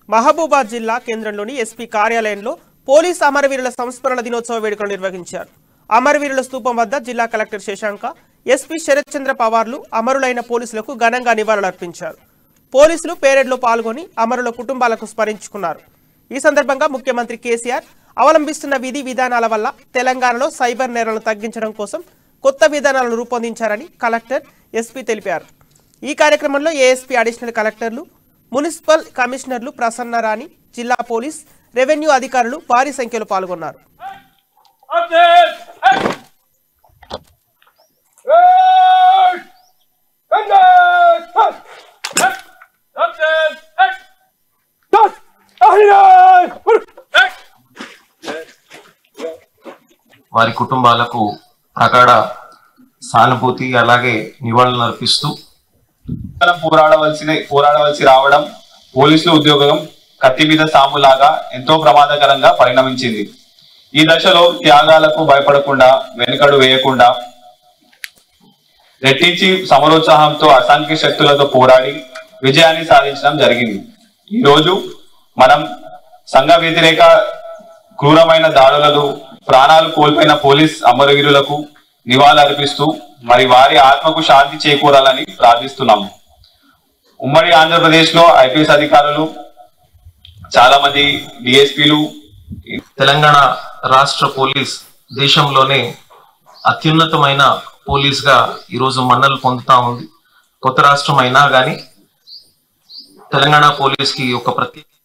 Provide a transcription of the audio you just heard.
మహబూబాద్ జిల్లా కేంద్రంలోని ఎస్పీ కార్యాలయంలో పోలీస్ అమరవీరుల సంస్మరణ దినోత్సవ వేడుకలు నిర్వహించారు అమరవీరుల స్తూపం వద్ద జిల్లా కలెక్టర్ శశాంక ఎస్పీ శరత్ చంద్ర పవార్లు అమరులైన పోలీసులకు ఘనంగా నివాళులర్పించారు పోలీసులు పేరెడ్లో పాల్గొని అమరుల కుటుంబాలకు స్మరించుకున్నారు ఈ సందర్భంగా ముఖ్యమంత్రి కేసీఆర్ అవలంబిస్తున్న విధి విధానాల వల్ల తెలంగాణలో సైబర్ నేరాలను తగ్గించడం కోసం కొత్త విధానాలను రూపొందించారని కలెక్టర్ ఎస్పీ తెలిపారు ఈ కార్యక్రమంలో ఏఎస్పీ అడిషనల్ కలెక్టర్లు మున్సిపల్ కమిషనర్లు ప్రసన్న రాణి జిల్లా పోలీస్ రెవెన్యూ అధికారులు భారీ సంఖ్యలో పాల్గొన్నారు Update! Hey! Hey! Update! Hey! Hey! Update! Hey! Touch! Ahiraj! Hey! వారి కుటుంబాలకు ప్రగాఢ సానుభూతి అలాగే నివాళులు అర్పిస్తూ మనం పోరాడవలసిన పోరాడవలసి రావడం పోలీసుల ఉద్యోగం కత్తి మీద సాములాగా ఎంతో ప్రమాదకరంగా పరిణమించింది ఈ దశలో త్యాగాలకు భయపడకుండా వెనుకడు వేయకుండా రెట్టించి సమరోత్సాహంతో అసంఖ్య శక్తులతో పోరాడి విజయాన్ని సాధించడం జరిగింది ఈ రోజు మనం సంఘ వ్యతిరేక క్రూరమైన దాడులలో ప్రాణాలు కోల్పోయిన పోలీస్ అమరవీరులకు నివాళులర్పిస్తూ మరి వారి ఆత్మకు శాంతి చేకూరాలని ప్రార్థిస్తున్నాము ఉమ్మడి ఆంధ్రప్రదేశ్ లో ఐపీఎస్ అధికారులు చాలా మంది డిఎస్పీలు తెలంగాణ రాష్ట్ర పోలీస్ దేశంలోనే అత్యున్నతమైన పోలీస్ గా ఈరోజు మన్నలు పొందుతా ఉంది కొత్త రాష్ట్రం అయినా గాని తెలంగాణ పోలీస్ కి ఒక ప్రత్యేక